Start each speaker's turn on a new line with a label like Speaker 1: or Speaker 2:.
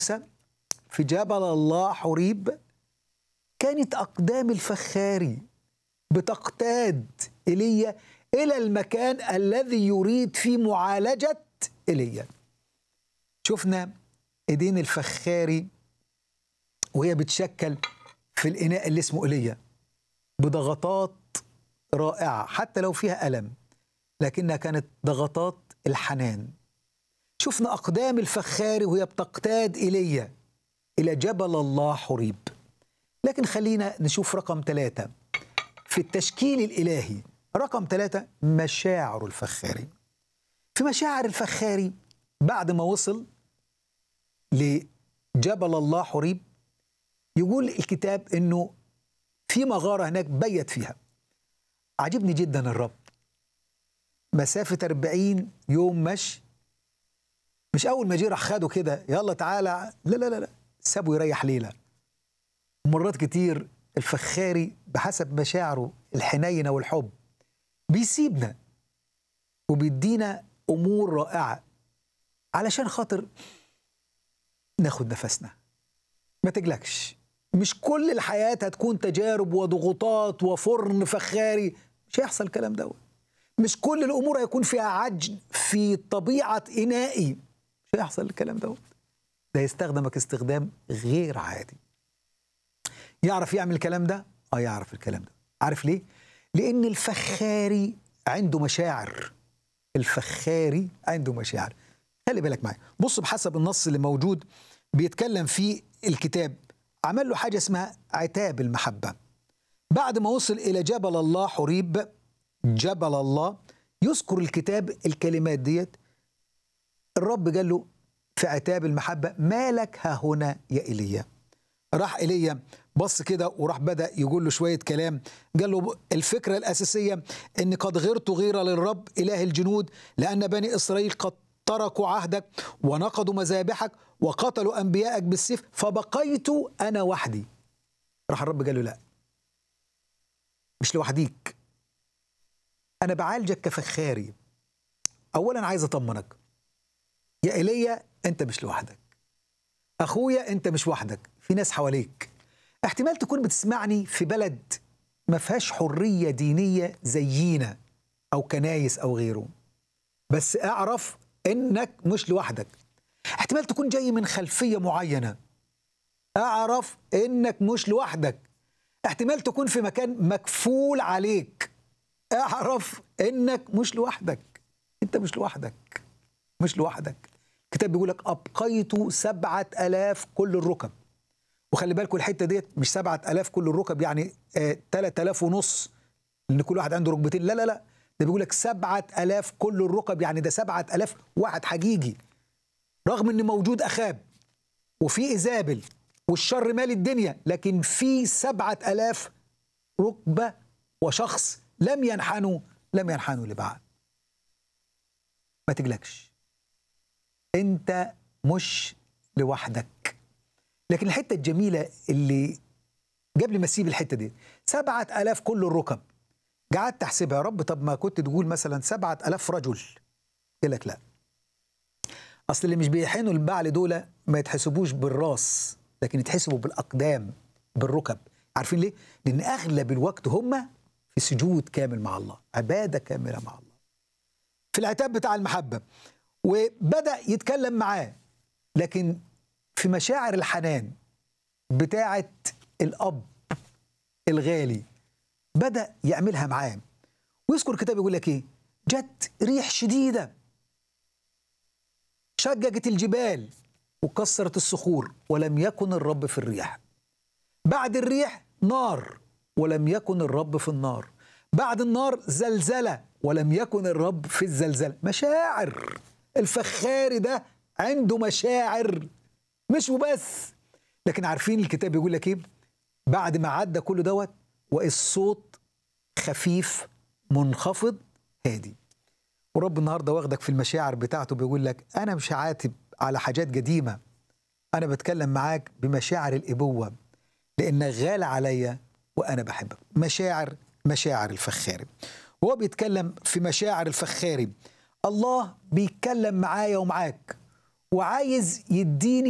Speaker 1: موسى في جبل الله حريب كانت أقدام الفخاري بتقتاد ايليا إلى المكان الذي يريد فيه معالجة ايليا شفنا ايدين الفخاري وهي بتشكل في الإناء اللي اسمه ايليا بضغطات رائعة حتى لو فيها ألم لكنها كانت ضغطات الحنان شفنا أقدام الفخاري وهي بتقتاد إيليا إلى جبل الله حريب لكن خلينا نشوف رقم ثلاثة في التشكيل الإلهي رقم ثلاثة مشاعر الفخاري في مشاعر الفخاري بعد ما وصل لجبل الله حريب يقول الكتاب انه في مغاره هناك بيت فيها عجبني جدا الرب مسافة 40 يوم مشي مش أول ما جه راح خده كده يلا تعالى لا لا لا لا سابه يريح ليلة مرات كتير الفخاري بحسب مشاعره الحنينة والحب بيسيبنا وبيدينا أمور رائعة علشان خاطر ناخد نفسنا ما تقلقش مش كل الحياة هتكون تجارب وضغوطات وفرن فخاري مش هيحصل الكلام دوت مش كل الأمور هيكون فيها عجن في طبيعة إنائي مش هيحصل الكلام دوت ده يستخدمك استخدام غير عادي يعرف يعمل الكلام ده؟ اه يعرف الكلام ده عارف ليه؟ لأن الفخاري عنده مشاعر الفخاري عنده مشاعر خلي بالك معايا بص بحسب النص اللي موجود بيتكلم فيه الكتاب عمل له حاجة اسمها عتاب المحبة بعد ما وصل إلى جبل الله حريب جبل الله يذكر الكتاب الكلمات ديت الرب قال له في عتاب المحبة مالك ها هنا يا إيليا راح إيليا بص كده وراح بدأ يقول له شوية كلام قال له الفكرة الأساسية أن قد غرت غيرة للرب إله الجنود لأن بني إسرائيل قد تركوا عهدك ونقضوا مذابحك وقتلوا أنبيائك بالسيف فبقيت أنا وحدي راح الرب قال له لا مش لوحديك أنا بعالجك كفخاري أولا عايز أطمنك يا إيليا أنت مش لوحدك أخويا أنت مش وحدك في ناس حواليك احتمال تكون بتسمعني في بلد ما فيهاش حرية دينية زينا أو كنايس أو غيره بس اعرف إنك مش لوحدك احتمال تكون جاي من خلفية معينة اعرف إنك مش لوحدك احتمال تكون في مكان مكفول عليك اعرف إنك مش لوحدك أنت مش لوحدك مش لوحدك الكتاب بيقول لك أبقيت سبعة ألاف كل الركب وخلي بالكم الحته ديت مش سبعة ألاف كل الركب يعني آه 3000 ونص لان كل واحد عنده ركبتين لا لا لا ده بيقول لك سبعة ألاف كل الركب يعني ده سبعة ألاف واحد حقيقي رغم ان موجود أخاب وفي إيزابل والشر مال الدنيا لكن في سبعة ألاف ركبة وشخص لم ينحنوا لم ينحنوا لبعض ما تقلقش انت مش لوحدك لكن الحته الجميله اللي قبل ما اسيب الحته دي سبعة ألاف كل الركب قعدت احسبها يا رب طب ما كنت تقول مثلا سبعة ألاف رجل قال لك لا اصل اللي مش بيحنوا البعل دول ما يتحسبوش بالراس لكن يتحسبوا بالاقدام بالركب عارفين ليه لان اغلب الوقت هم في سجود كامل مع الله عباده كامله مع الله في العتاب بتاع المحبه وبدا يتكلم معاه لكن في مشاعر الحنان بتاعه الاب الغالي بدا يعملها معاه ويذكر الكتاب يقول لك ايه جت ريح شديده شججت الجبال وكسرت الصخور ولم يكن الرب في الريح بعد الريح نار ولم يكن الرب في النار بعد النار زلزله ولم يكن الرب في الزلزله مشاعر الفخاري ده عنده مشاعر مش وبس لكن عارفين الكتاب بيقول لك ايه بعد ما عدى كل دوت والصوت خفيف منخفض هادي ورب النهارده واخدك في المشاعر بتاعته بيقول لك انا مش عاتب على حاجات قديمه انا بتكلم معاك بمشاعر الابوه لانك غالي عليا وانا بحبك مشاعر مشاعر الفخاري وهو بيتكلم في مشاعر الفخاري الله بيتكلم معايا ومعاك وعايز يديني